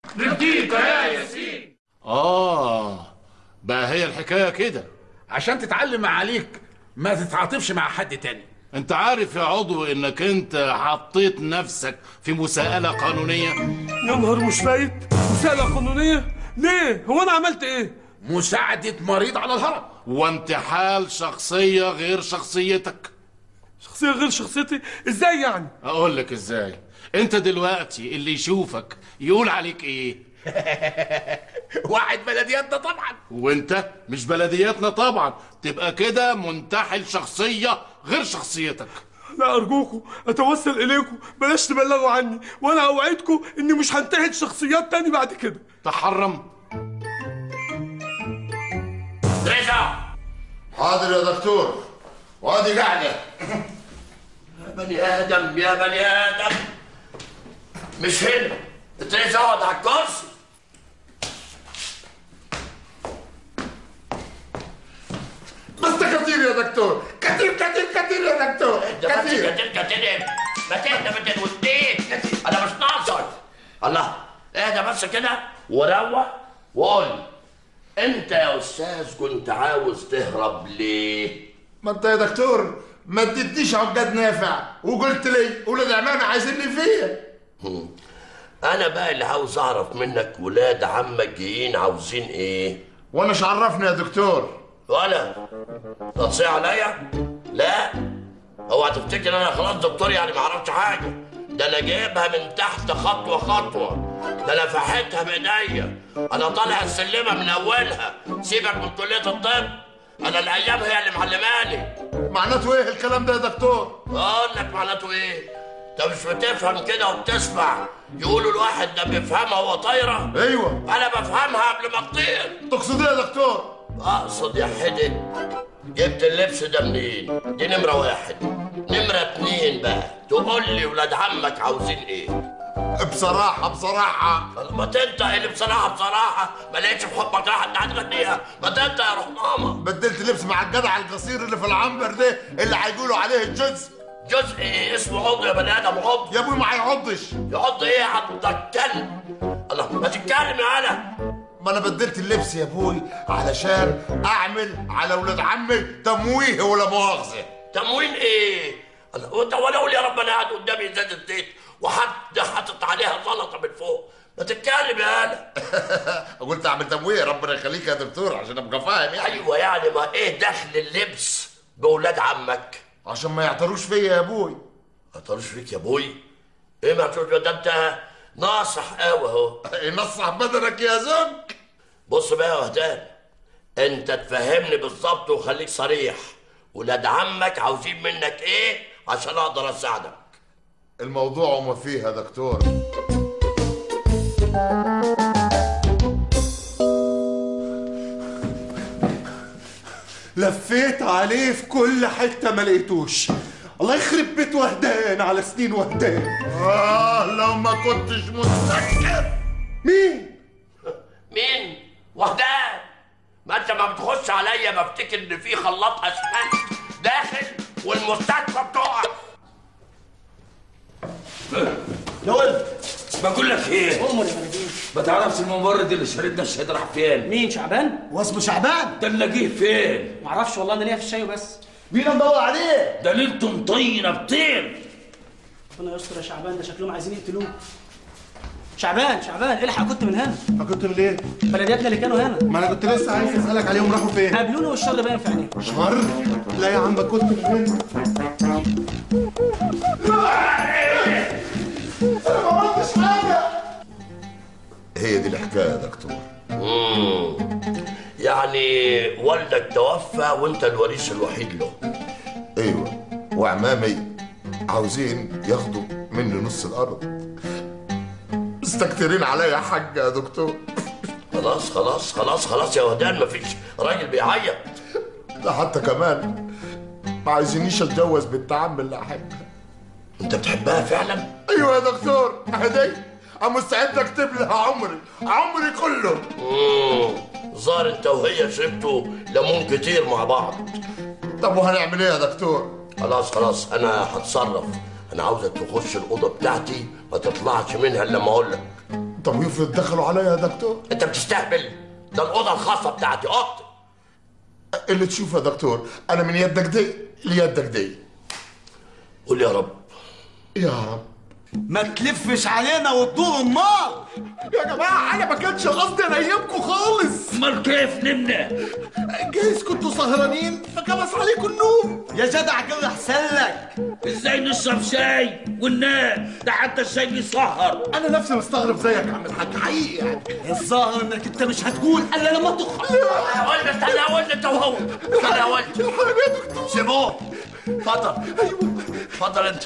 نديك يا ياسين اه بقى هي الحكايه كده عشان تتعلم عليك ما تتعاطفش مع حد تاني انت عارف يا عضو انك انت حطيت نفسك في مساءله قانونيه يا نهار مش فايت مسألة قانونية ليه هو انا عملت ايه مساعدة مريض على الهرب وانتحال شخصيه غير شخصيتك شخصية غير شخصيتي ازاي يعني اقول لك ازاي انت دلوقتي اللي يشوفك يقول عليك ايه واحد بلدياتنا طبعا وانت مش بلدياتنا طبعا تبقى كده منتحل شخصيه غير شخصيتك لا ارجوكم اتوسل اليكم بلاش تبلغوا عني وانا اوعدكم اني مش هنتهي شخصيات تاني بعد كده تحرم رجع حاضر يا دكتور وادي قاعده يا بني ادم يا بني ادم مش هنا انت ليه تقعد على الكرسي بس ده كتير يا دكتور كتير كتير كتير يا دكتور ده بس كتير كتير كتير ما تهدى ما تتوتين انا مش ناقصك الله اهدى بس كده وروح وقول لي، انت يا استاذ كنت عاوز تهرب ليه؟ ما انت يا دكتور ما اديتنيش عقاد نافع وقلت لي ولاد عمامي عايزيني فيا انا بقى اللي عاوز اعرف منك ولاد عمك جايين عاوزين ايه؟ وانا مش عرفني يا دكتور ولا تصيح عليا؟ لا اوعى تفتكر انا خلاص دكتور يعني ما اعرفش حاجه ده انا جايبها من تحت خطوه خطوه ده انا فحتها بايديا انا طالع السلمه من اولها سيبك من كليه الطب انا الايام هي اللي معلماني معناته ايه الكلام ده يا دكتور اقول لك معناته ايه انت مش بتفهم كده وبتسمع يقولوا الواحد ده بيفهمها وهو طايره ايوه انا بفهمها قبل ما تطير تقصد ايه يا دكتور اقصد يا حدد جبت اللبس ده منين دي نمرة واحد نمرة اتنين بقى تقول لي ولاد عمك عاوزين ايه بصراحه بصراحه ما تنطق اللي بصراحة بصراحة ما لقيتش في حبك راحة انت هتغنيها ما تنطق يا روح ماما بدلت لبس مع الجدع القصير اللي في العنبر ده اللي هيقولوا عليه الجزء جزء إيه اسمه عضو يا بني ادم عضو يا ابوي ما هيعضش يعض ايه عضك كلب الله ما تتكلم يا انا ما انا بدلت اللبس يا ابوي علشان اعمل على ولاد عمي تمويه ولا مؤاخذه تموين ايه الله وانت ولا اقول يا رب انا قاعد قدامي ازازة زيت وحد حاطط عليها زلطة من فوق ما تتكلم يا انا قلت اعمل تمويه ربنا يخليك يا دكتور عشان ابقى فاهم يعني ايوه يعني ما ايه دخل اللبس بولاد عمك عشان ما يعتروش فيا يا ابوي ما طرش فيك يا ابوي ايه ما تقولش ده انت ناصح قوي اهو ينصح بدنك يا زنك بص بقى يا وهدان انت تفهمني بالظبط وخليك صريح ولاد عمك عاوزين منك ايه عشان اقدر اساعدك الموضوع وما فيه يا دكتور لفيت عليه في كل حتة ما لقيتوش الله يخرب بيت وهدان على سنين وهدان اه لو ما كنتش متذكر مين؟ مين وهدان ما انت ما بتخش عليا بفتكر ان في خلاط اسمنت داخل والمستشفى بتقع يا ولد بقول لك ايه امر يا بلدين ما تعرفش الممرض اللي شريتنا الشهيد راح فين مين شعبان واسمه شعبان ده نلاقيه فين معرفش والله انا ليا في الشاي وبس مين مدور عليه؟ ده ليلته مطينه بطير ربنا يستر يا شعبان ده شكلهم عايزين يقتلوه شعبان شعبان الحق كنت من هنا ما كنت من ايه؟ بلدياتنا اللي كانوا هنا ما انا كنت لسه عايز اسالك عليهم راحوا فين؟ قابلوني والشر باين في عينيهم شر؟ لا يا عم كنت من هنا انا ما عملتش حاجه هي دي الحكايه يا دكتور مم. يعني والدك توفى وانت الوريث الوحيد له ايوه وعمامي عاوزين ياخدوا مني نص الارض مستكترين عليا يا حاج يا دكتور خلاص خلاص خلاص خلاص يا وهدان مفيش راجل بيعيط ده حتى كمان ما عايزينيش اتجوز بنت عم اللي احبها انت بتحبها فعلا ايوه يا دكتور هدي انا مستعد اكتب لها عمري عمري كله امم ظهر انت وهي شربتوا ليمون كتير مع بعض طب وهنعمل ايه يا دكتور خلاص خلاص انا هتصرف انا عاوزك تخش الاوضه بتاعتي ما تطلعش منها الا لما اقول لك طب ويفرض دخلوا عليا يا دكتور انت بتستهبل ده الاوضه الخاصه بتاعتي اوضتي اللي تشوفه يا دكتور انا من يدك دي ليدك دي قول يا رب يا رب ما تلفش علينا وتدور النار يا جماعه انا ما كانش قصدي انيمكم خالص امال كيف نمنا جايز كنتوا سهرانين فكبس عليكم النوم يا جدع كده احسن لك ازاي نشرب شاي وننام ده حتى الشاي بيسهر انا نفسي مستغرب زيك يا عم الحاج حقيقي يعني الظاهر انك انت مش هتقول الا لما تخرج يا ولد استنى يا ولد انت وهو استنى يا ولد سيبوه اتفضل ايوه اتفضل انت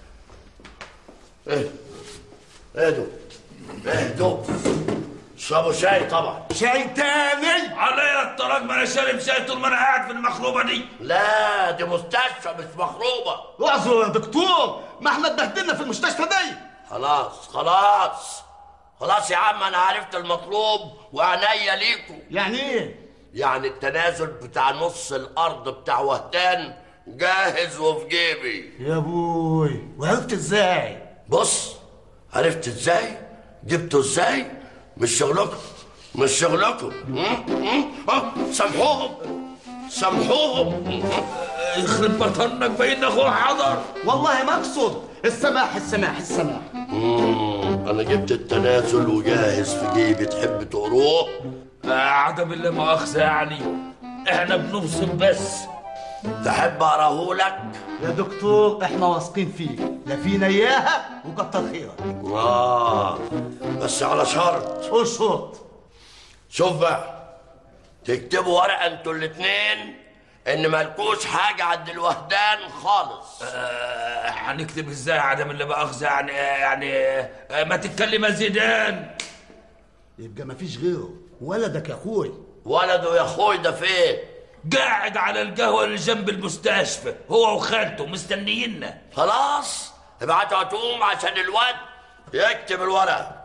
ايه اهدوا اهدوا اشربوا شاي طبعا شاي تاني عليا الطلاق ما انا شارب شاي طول ما انا قاعد في المخروبه دي لا دي مستشفى مش مخروبه اعذر يا دكتور ما احنا اتبهدلنا في المستشفى دي خلاص خلاص خلاص يا عم انا عرفت المطلوب وعنيا ليكم يعني ايه يعني التنازل بتاع نص الارض بتاع وهدان جاهز وفي جيبي يا ابوي وعرفت ازاي بص عرفت ازاي جبته ازاي مش شغلكم مش شغلكم م? م? آه، سامحوهم سامحوهم يخرب بطنك باين اخوه حضر والله ما اقصد السماح السماح السماح مم، انا جبت التنازل وجاهز في جيبي تحب تقروه آه، عدم الله مؤاخذه يعني احنا بنبصم بس تحب اقراهولك يا دكتور احنا واثقين فيك لا فينا اياها وكتر خيرك اه بس على شرط اشرط شوف بقى تكتبوا ورقه انتوا الاتنين ان مالكوش حاجه عند الوهدان خالص آه، هنكتب ازاي عدم الله مؤاخذه يعني يعني آه، ما تتكلم يا زيدان يبقى مفيش غيره ولدك يا اخوي ولده يا اخوي ده فين قاعد على القهوه اللي جنب المستشفى هو وخالته مستنيينا خلاص ابعتوا هتقوم عشان الواد يكتب الورقه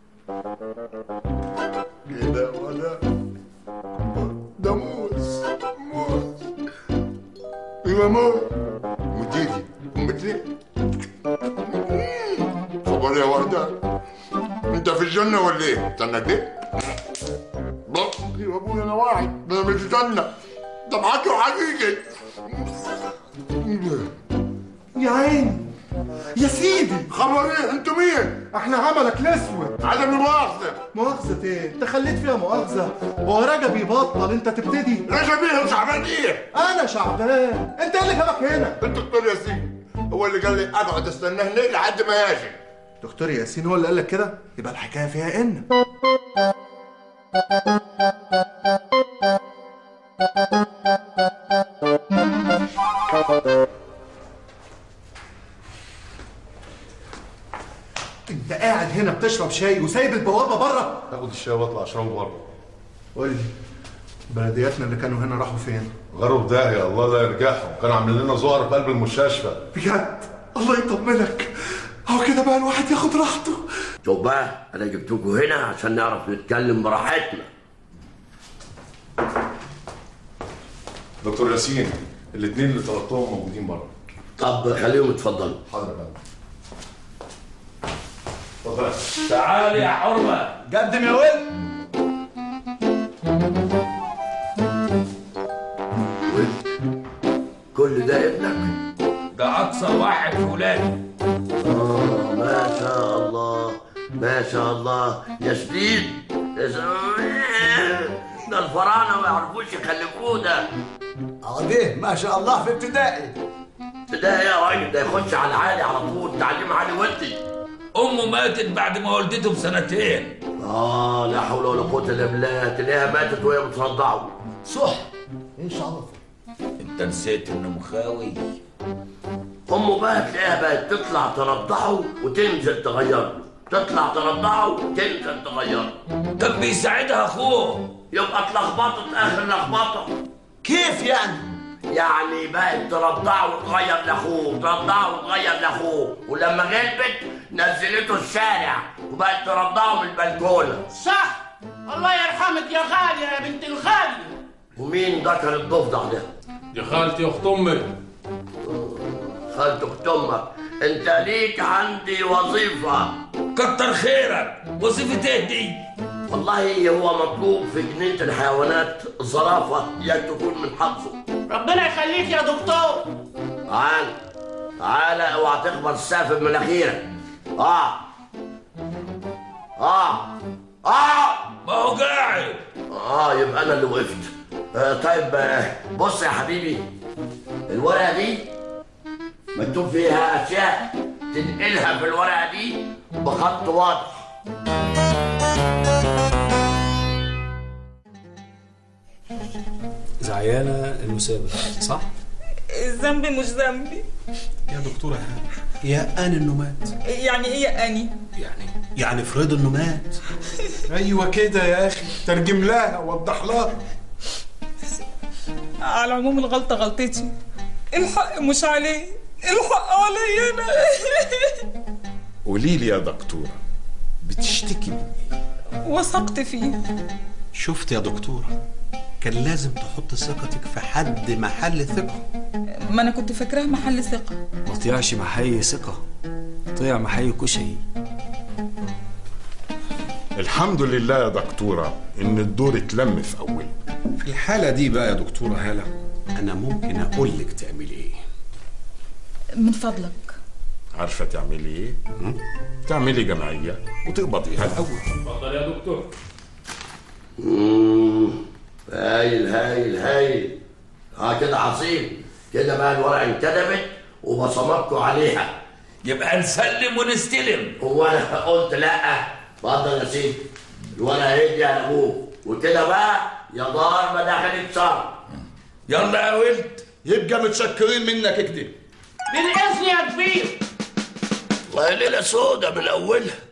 كده ولا ده موز موز ايوه موز مديدي مديدي خبر يا وردة انت في الجنة ولا ايه؟ استنى كده بص يا ابويا انا واعد انا مش جنة ده معاك حقيقي يا عيني يا سيدي خبر ايه انتوا مين؟ احنا عملك الاسود عدم المؤاخذة مؤاخذة ايه؟ انت خليت فيها مؤاخذة هو رجب يبطل انت تبتدي رجب ايه وشعبان ايه؟ انا شعبان انت اللي جابك هنا الدكتور ياسين هو اللي قال لي اقعد استناه هنا لحد ما يجي دكتور ياسين هو اللي قال لك كده يبقى الحكايه فيها ان انت قاعد هنا بتشرب شاي وسايب البوابه بره اخد الشاي واطلع اشربه بره قول لي بلدياتنا اللي كانوا هنا راحوا فين غروا في داهيه الله لا يرجعهم كانوا عاملين لنا زهر في قلب المستشفى بجد الله يطمنك هو كده بقى الواحد ياخد راحته شوف بقى انا جبتكم هنا عشان نعرف نتكلم براحتنا دكتور ياسين الاثنين اللي طلبتهم موجودين بره طب خليهم يتفضلوا حاضر يا فندم اتفضل تعال يا حرمه قدم يا ولد كل ده ابنك ده اكثر واحد في ولادي آه ما شاء الله ما شاء الله يا شديد يا س- ده الفراعنه ما يعرفوش يخلفوه ده عاديه ما شاء الله في ابتدائي ده يا راجل ده يخش على العالي على طول تعليم عالي ودي امه ماتت بعد ما ولدته بسنتين اه لا حول ولا قوه الا بالله تلاقيها ماتت وهي بترضعه صح ايش عرفك انت نسيت انه مخاوي امه بقى تلاقيها بقت تطلع ترضعه وتنزل تغير له تطلع ترضعه وتنزل تغير له كان بيساعدها اخوه يبقى اتلخبطت اخر لخبطه كيف يعني يعني بقت ترضعه وتغير لاخوه ترضعه وتغير لاخوه ولما غلبت نزلته الشارع وبقت ترضعه من البلكونه صح الله يرحمك يا غالية يا بنت الغالية ومين ذكر الضفدع ده؟ دي خالتي اخت امي خالته اخت امك انت ليك عندي وظيفة كتر خيرك وظيفة ايه دي؟ والله هو مطلوب في جنينة الحيوانات زرافة يا تكون من حظه ربنا يخليك يا دكتور تعال تعال اوعى تخبط السقف من مناخيرك اه اه اه ما هو قاعد اه يبقى انا اللي وقفت آه طيب آه بص يا حبيبي الورقه دي مكتوب فيها اشياء تنقلها في الورقه دي بخط واضح زعيانة المسابق صح؟ ذنبي مش ذنبي يا دكتورة هاني يا أنا إنه مات يعني ايه اني يعني يعني افرض إنه مات أيوة كده يا أخي ترجم لها وضح لها على العموم الغلطة غلطتي الحق مش عليه الحق عليا انا قولي لي يا دكتورة بتشتكي من ايه؟ وثقت فيه شفت يا دكتورة كان لازم تحط ثقتك في حد محل ثقة ما انا كنت فاكراه محل ثقة ما طيعش محي ثقة طيع محي كشري الحمد لله يا دكتورة إن الدور اتلم في أول في الحالة دي بقى يا دكتورة هالة أنا ممكن أقول لك تعملي إيه من فضلك عارفة تعملي إيه؟ تعملي جمعية وتقبضيها الأول اتفضل يا دكتور مم. هايل هايل هايل اه كده عظيم كده بقى الورقه انكتبت وبصمتكوا عليها يبقى نسلم ونستلم هو انا قلت لا اتفضل يا سيدي الورقه اهي دي على ابوك وكده بقى يا دار ما دخلت شر يلا يا ولد يبقى متشكرين منك اكتب بالاذن يا كبير والله ليله سودة من اولها